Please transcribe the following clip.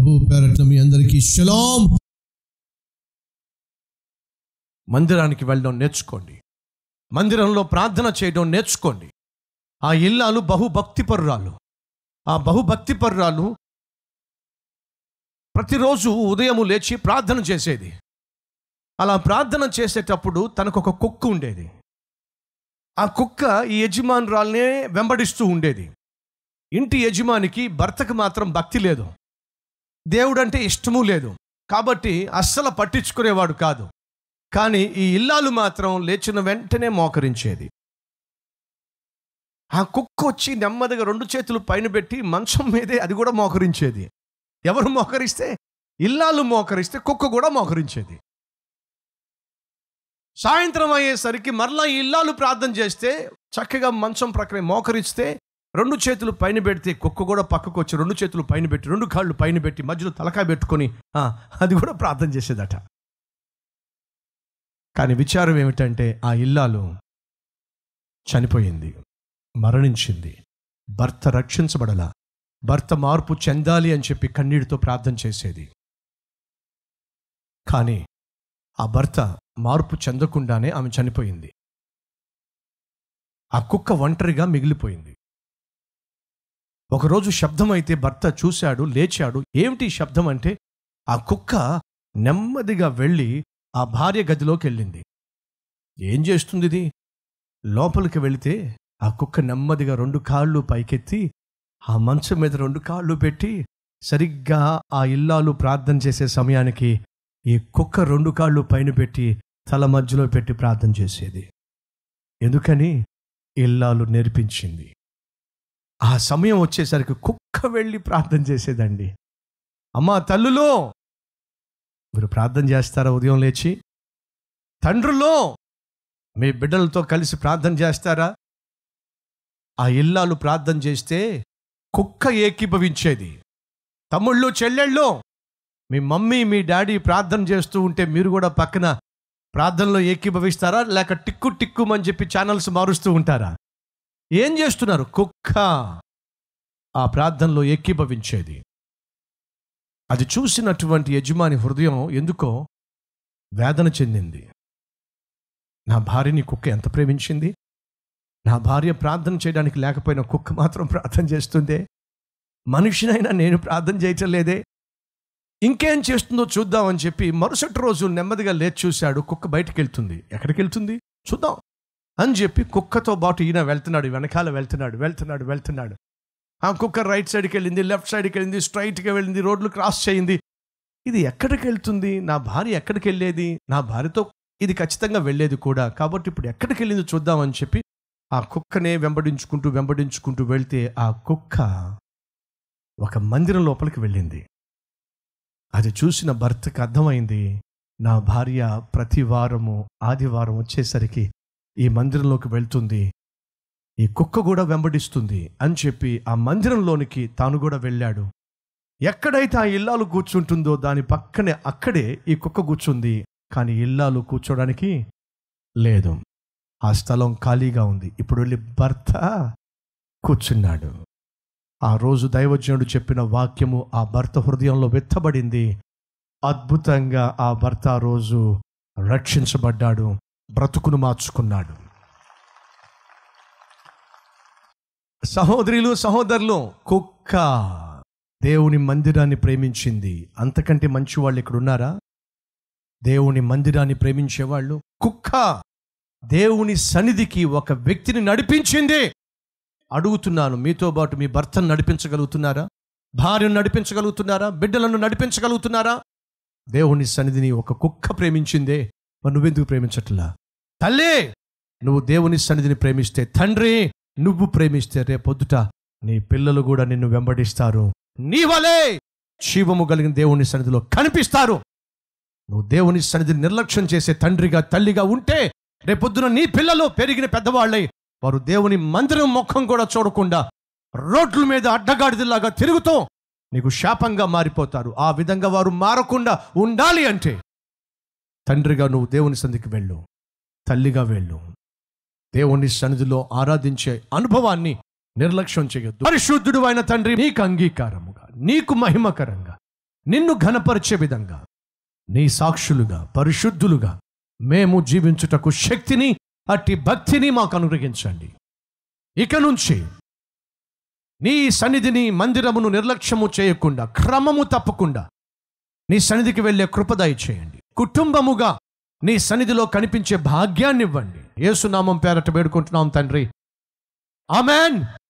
ప్రభు పేరట్ల మీ అందరికీ షలాం మందిరానికి వెళ్ళడం నేర్చుకోండి మందిరంలో ప్రార్థన చేయడం నేర్చుకోండి ఆ ఇల్లాలు బహుభక్తిపరురాలు ఆ బహుభక్తిపరురాలు ప్రతిరోజు ఉదయము లేచి ప్రార్థన చేసేది అలా ప్రార్థన చేసేటప్పుడు తనకు ఒక కుక్క ఉండేది ఆ కుక్క ఈ యజమానురాల్నే వెంబడిస్తూ ఉండేది ఇంటి యజమానికి భర్తకు మాత్రం భక్తి లేదు దేవుడంటే ఇష్టము లేదు కాబట్టి అస్సలు పట్టించుకునేవాడు కాదు కానీ ఈ ఇల్లాలు మాత్రం లేచిన వెంటనే మోకరించేది ఆ కుక్క వచ్చి నెమ్మదిగా రెండు చేతులు పైన పెట్టి మంచం మీదే అది కూడా మోకరించేది ఎవరు మోకరిస్తే ఇల్లాలు మోకరిస్తే కుక్క కూడా మోకరించేది సాయంత్రం అయ్యేసరికి మరలా ఈ ఇల్లాలు ప్రార్థన చేస్తే చక్కగా మంచం ప్రక్కనే మోకరిస్తే రెండు చేతులు పైన పెడితే కుక్క కూడా పక్కకు వచ్చి రెండు చేతులు పైన పెట్టి రెండు కాళ్ళు పైన పెట్టి మధ్యలో తలకాయ పెట్టుకొని ఆ, అది కూడా ప్రార్థన చేసేదట కానీ విచారం ఏమిటంటే ఆ ఇల్లాలు చనిపోయింది మరణించింది భర్త రక్షించబడలా భర్త మార్పు చెందాలి అని చెప్పి కన్నీటితో ప్రార్థన చేసేది కానీ ఆ భర్త మార్పు చెందకుండానే ఆమె చనిపోయింది ఆ కుక్క ఒంటరిగా మిగిలిపోయింది ఒకరోజు శబ్దం అయితే భర్త చూశాడు లేచాడు ఏమిటి ఈ శబ్దం అంటే ఆ కుక్క నెమ్మదిగా వెళ్ళి ఆ భార్య గదిలోకి వెళ్ళింది ఏం చేస్తుంది ఇది లోపలికి వెళితే ఆ కుక్క నెమ్మదిగా రెండు కాళ్ళు పైకెత్తి ఆ మంచం మీద రెండు కాళ్ళు పెట్టి సరిగ్గా ఆ ఇల్లాలు ప్రార్థన చేసే సమయానికి ఈ కుక్క రెండు కాళ్ళు పైన పెట్టి తల మధ్యలో పెట్టి ప్రార్థన చేసేది ఎందుకని ఇల్లాలు నేర్పించింది ఆ సమయం వచ్చేసరికి కుక్క వెళ్ళి ప్రార్థన చేసేదండి అమ్మా తల్లులో మీరు ప్రార్థన చేస్తారా ఉదయం లేచి తండ్రులో మీ బిడ్డలతో కలిసి ప్రార్థన చేస్తారా ఆ ఇల్లాలు ప్రార్థన చేస్తే కుక్క ఏకీభవించేది తమ్ముళ్ళు చెల్లెళ్ళు మీ మమ్మీ మీ డాడీ ప్రార్థన చేస్తూ ఉంటే మీరు కూడా పక్కన ప్రార్థనలో ఏకీభవిస్తారా లేక టిక్కు టిక్కుమని చెప్పి ఛానల్స్ మారుస్తూ ఉంటారా ఏం చేస్తున్నారు కుక్క ఆ ప్రార్థనలో ఏకీభవించేది అది చూసినటువంటి యజమాని హృదయం ఎందుకో వేదన చెందింది నా భార్యని కుక్క ఎంత ప్రేమించింది నా భార్య ప్రార్థన చేయడానికి లేకపోయినా కుక్క మాత్రం ప్రార్థన చేస్తుందే మనిషినైనా నేను ప్రార్థన చేయటం లేదే ఇంకేం చేస్తుందో చూద్దామని చెప్పి మరుసటి రోజు నెమ్మదిగా లేచి చూశాడు కుక్క బయటికి వెళ్తుంది ఎక్కడికి వెళ్తుంది చూద్దాం అని చెప్పి కుక్కతో పాటు ఈయన వెళ్తున్నాడు వెనకాల వెళ్తున్నాడు వెళ్తున్నాడు వెళ్తున్నాడు ఆ కుక్క రైట్ సైడ్కి వెళ్ళింది లెఫ్ట్ సైడ్కి వెళ్ళింది స్ట్రైట్గా వెళ్ళింది రోడ్లు క్రాస్ చేయింది ఇది ఎక్కడికి వెళ్తుంది నా భార్య ఎక్కడికి వెళ్ళేది నా భార్యతో ఇది ఖచ్చితంగా వెళ్ళేది కూడా కాబట్టి ఇప్పుడు ఎక్కడికి వెళ్ళింది చూద్దామని చెప్పి ఆ కుక్కనే వెంబడించుకుంటూ వెంబడించుకుంటూ వెళ్తే ఆ కుక్క ఒక మందిరం లోపలికి వెళ్ళింది అది చూసిన భర్తకు అర్థమైంది నా భార్య ప్రతి వారము ఆదివారం వచ్చేసరికి ఈ మందిరంలోకి వెళ్తుంది ఈ కుక్క కూడా వెంబడిస్తుంది అని చెప్పి ఆ మందిరంలోనికి తాను కూడా వెళ్ళాడు ఎక్కడైతే ఆ ఇల్లాలు కూర్చుంటుందో దాని పక్కనే అక్కడే ఈ కుక్క కూర్చుంది కానీ ఇల్లాలు కూర్చోడానికి లేదు ఆ స్థలం ఖాళీగా ఉంది ఇప్పుడు వెళ్ళి భర్త కూర్చున్నాడు ఆ రోజు దైవజ్ఞుడు చెప్పిన వాక్యము ఆ భర్త హృదయంలో వెత్తబడింది అద్భుతంగా ఆ భర్త ఆ రోజు రక్షించబడ్డాడు బ్రతుకును మార్చుకున్నాడు సహోదరులు సహోదరులు కుక్క దేవుని మందిరాన్ని ప్రేమించింది అంతకంటే మంచి వాళ్ళు ఇక్కడ ఉన్నారా దేవుని మందిరాన్ని ప్రేమించేవాళ్ళు కుక్క దేవుని సన్నిధికి ఒక వ్యక్తిని నడిపించింది అడుగుతున్నాను మీతో పాటు మీ భర్తను నడిపించగలుగుతున్నారా భార్యను నడిపించగలుగుతున్నారా బిడ్డలను నడిపించగలుగుతున్నారా దేవుని సన్నిధిని ఒక కుక్క ప్రేమించిందే మరి నువ్వెందుకు ప్రేమించట్లా తల్లే నువ్వు దేవుని సన్నిధిని ప్రేమిస్తే తండ్రి నువ్వు ప్రేమిస్తే రేపొద్దుట నీ పిల్లలు కూడా నిన్ను వెంబడిస్తారు నీ వలే జీవము కలిగిన దేవుని సన్నిధిలో కనిపిస్తారు నువ్వు దేవుని సన్నిధిని నిర్లక్ష్యం చేసే తండ్రిగా తల్లిగా ఉంటే రేపొద్దున నీ పిల్లలు పెరిగిన పెద్దవాళ్ళై వారు దేవుని మందిరం ముఖం కూడా చూడకుండా రోడ్ల మీద అడ్డగాడిదలాగా తిరుగుతూ నీకు శాపంగా మారిపోతారు ఆ విధంగా వారు మారకుండా ఉండాలి అంటే తండ్రిగా నువ్వు దేవుని సన్నిధికి వెళ్ళు తల్లిగా వెళ్ళు దేవుని సన్నిధిలో ఆరాధించే అనుభవాన్ని నిర్లక్ష్యం చేయొద్దు పరిశుద్ధుడు అయిన తండ్రి నీకు అంగీకారముగా నీకు మహిమకరంగా నిన్ను ఘనపరిచే విధంగా నీ సాక్షులుగా పరిశుద్ధులుగా మేము జీవించుటకు శక్తిని అట్టి భక్తిని మాకు అనుగ్రహించండి ఇక నుంచి నీ సన్నిధిని మందిరమును నిర్లక్ష్యము చేయకుండా క్రమము తప్పకుండా నీ సన్నిధికి వెళ్ళే కృపదయ చేయండి కుటుంబముగా నీ సన్నిధిలో కనిపించే భాగ్యాన్ని ఇవ్వండి యేసునామం పేరట వేడుకుంటున్నాం తండ్రి ఆమెన్